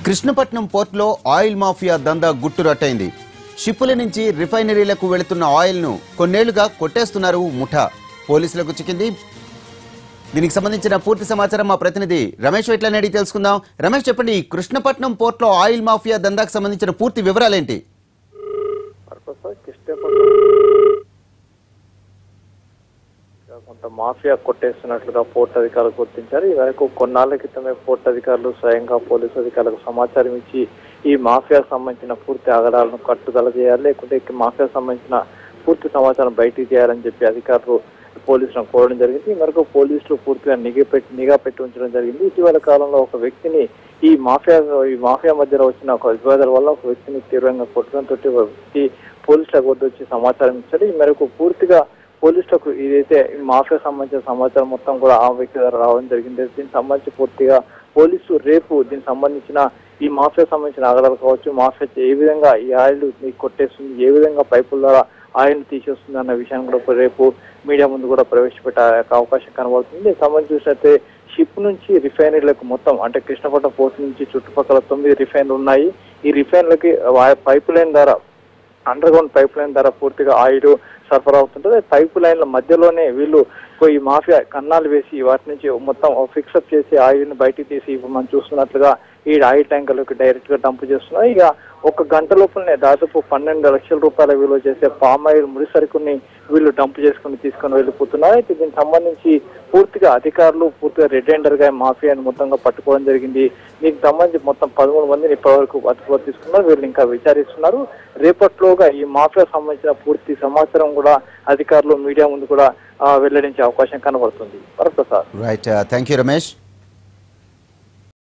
కృష్ణపట్నం పోర్టులో oil mafia దందా గుట్టురట్టయింది షిప్పుల నుంచి రిఫైనరీలకు వెళుతున్న ఆయిల్ను కొన్నేళ్లుగా కొట్టేస్తున్నారు ముఠా పోలీసులకు చిక్కింది దీనికి సంబంధించిన పూర్తి సమాచారం మా ప్రతినిధి రమేష్ వెట్లని అడిగి తెలుసుకుందాం రమేష్ చెప్పండి ఈ కృష్ణపట్నం పోర్టులో ఆయిల్ మాఫియా దందాకు సంబంధించిన పూర్తి వివరాలేంటి పర్పస్ కిష్టపట్నం కొంత మాఫియా కొట్టేస్తున్నట్లుగా పోర్ట్ అధికారులు గుర్తించారు ఈ వరకు కొన్నాళ్ల క్రితమే పోర్ట్ అధికారులు స్వయంగా పోలీసు అధికారులకు సమాచారం ఇచ్చి ఈ మాఫియాకు సంబంధించిన పూర్తి ఆగడాలను కట్టుదల చేయాలి లేకుంటే ఈ మాఫియాకు సంబంధించిన పూర్తి సమాచారం బయటికి చేయాలని చెప్పి అధికారులు పోలీసులను కోరడం జరిగింది ఈ మేరకు పోలీసులు పూర్తిగా నిఘా పెట్టి నిఘా పెట్టి ఉంచడం జరిగింది ఇటీవల కాలంలో ఒక వ్యక్తిని ఈ మాఫియా ఈ మాఫియా మధ్యలో వచ్చిన ఒక వివాదాల వల్ల ఒక వ్యక్తిని తీవ్రంగా కొట్టడంతో ఒక వ్యక్తి పోలీసులకు వద్ద వచ్చి సమాచారం ఇచ్చాడు ఈ మేరకు పూర్తిగా పోలీసులకు ఇదైతే ఈ మాఫియా సంబంధించిన సమాచారం మొత్తం కూడా ఆ వ్యక్తి ద్వారా రావడం జరిగింది దీనికి సంబంధించి పూర్తిగా పోలీసు రేపు దీనికి సంబంధించిన ఈ మాఫియా సంబంధించిన ఆగడాలు కావచ్చు మాఫియా ఏ విధంగా ఈ ఆయిల్ మీకు కొట్టేస్తుంది ఏ విధంగా పైపుల ద్వారా ఆయిల్ తీసేస్తుంది అన్న విషయాన్ని కూడా రేపు మీడియా ముందు కూడా ప్రవేశపెట్టే అవకాశం కనబడుతుంది దీనికి సంబంధించి చూసినట్టే షిప్ నుంచి రిఫైనరీలకు మొత్తం అంటే కృష్ణపట్నం పోర్ట్ నుంచి చుట్టుపక్కల తొమ్మిది రిఫైనరీ ఉన్నాయి ఈ రిఫైనరీలకి పైప్ లైన్ ద్వారా అండర్ గ్రౌండ్ పైప్ లైన్ ద్వారా పూర్తిగా ఆయిల్ సరఫరా అవుతుంటుంది పైప్ లైన్ల మధ్యలోనే వీళ్ళు ఈ మాఫియా కన్నాలు వేసి వాటి నుంచి మొత్తం ఫిక్సప్ చేసి ఆయిల్ ని బయటికి తీసి ఇప్పుడు మనం చూస్తున్నట్లుగా ఈ ఆయిల్ ట్యాంకర్లకు డైరెక్ట్ గా డంప్ చేస్తున్నారు ఇక ఒక గంట లోపలనే దాదాపు పన్నెండు లక్షల రూపాయల విలువ చేసే పామ్ ఆయిల్ ముడి సరుకుని వీళ్ళు డంప్ చేసుకుని తీసుకొని వెళ్ళిపోతున్నారు అయితే దీనికి సంబంధించి పూర్తిగా అధికారులు పూర్తిగా రెడ్ హ్యాండర్ గా మాఫియాని మొత్తంగా పట్టుకోవడం జరిగింది దీనికి సంబంధించి మొత్తం పదమూడు మందిని ఇప్పటివరకు అదుపులో తీసుకున్నారు వీళ్ళు ఇంకా విచారిస్తున్నారు రేపట్లోగా ఈ మాఫియా సంబంధించిన పూర్తి సమాచారం కూడా అధికారులు మీడియా ముందు కూడా ఆ, వెల్లడించే అవకాశం కనబడుతుంది Varaprasad right thank you Ramesh